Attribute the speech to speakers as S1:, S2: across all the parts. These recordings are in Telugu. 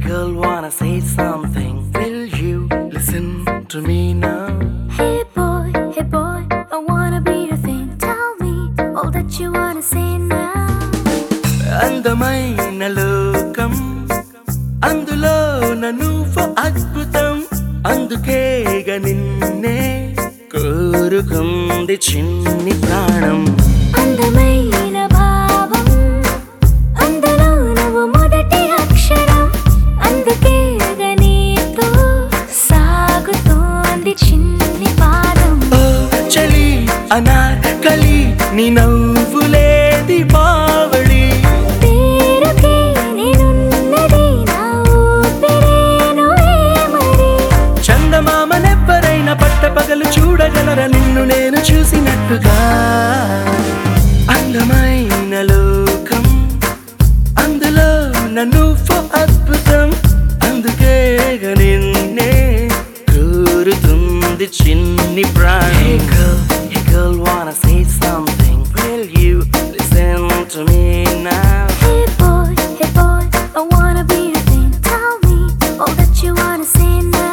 S1: girl, wanna say something? Will you listen to me now?
S2: Hey boy, hey boy, I wanna be your thing. Tell me all that you wanna say now.
S1: అందమైన లోకం అందులో నువ్వు అద్భుతం అందుకేగ నిన్నే కోరుకుంది చిన్ని ప్రాణం
S2: అందమైన భావం అందులో నువ్వు మొదటి అక్షరం అందుకే నీతో సాగుతోంది చిన్ని పాదం
S1: ఓ చలి అనార్కలి నీ నవ్వులే దీపావళి
S2: పేరుకే నేనున్నది నా ఊపిరే నువ్వే మరి
S1: చందమామనెవ్వరైనా పట్టపగలు చూడగలరా నిన్ను నేను చూసినట్టుగా అందమైన లోకం అందులో నన్ను అద్భుతం అందుకే నిన్నే కోరుతుంది చిన్ని ప్రాణి Hey girl, hey girl, wanna say something? Will you listen to me now?
S2: Hey boy, hey boy, I wanna be your thing. Tell me all that you wanna say now.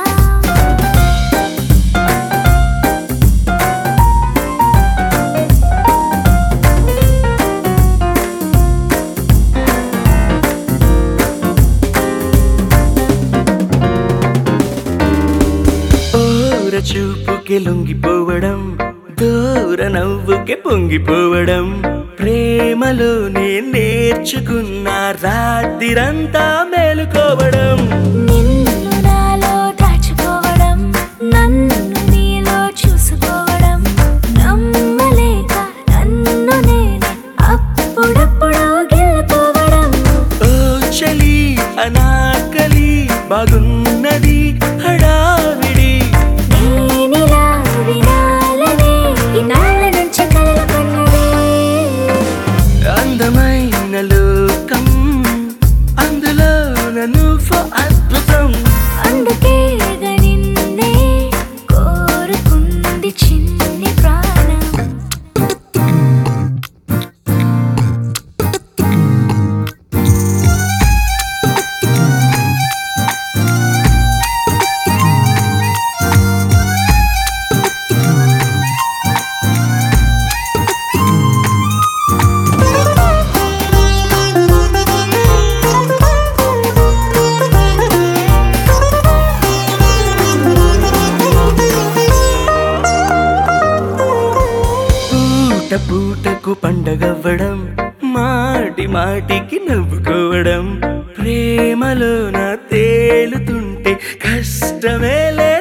S1: ఓర చూపుకి లొంగిపోవడం దూర నవ్వుకి పొంగిపోవడం ప్రేమలోనే నేర్చుకున్న రాత్రిరంతా మేలుకోవడం
S2: నిన్ను నాలో దాచుకోవడం నన్ను నీలో చూసుకోవడం నమ్మలేక నన్ను నేనే అప్పుడప్పుడు గెలుకోవడం
S1: ఓ చలి అనాకలి బాగున్నది హడావిడి
S2: నేనిలా వినాలనే ఇన్నాళ్ళ నుంచి కలలు కన్నదే
S1: అందమైన లోకం అందులో నువ్వు అద్భుతం
S2: అందుకే నిన్నే కోరుకుంది చిన్ని ప్రాణం
S1: పూట పూటకు పండగవ్వడం మాటి మాటికి నవ్వుకోవడం ప్రేమలో నా తేలుతుంటే కష్టమేలే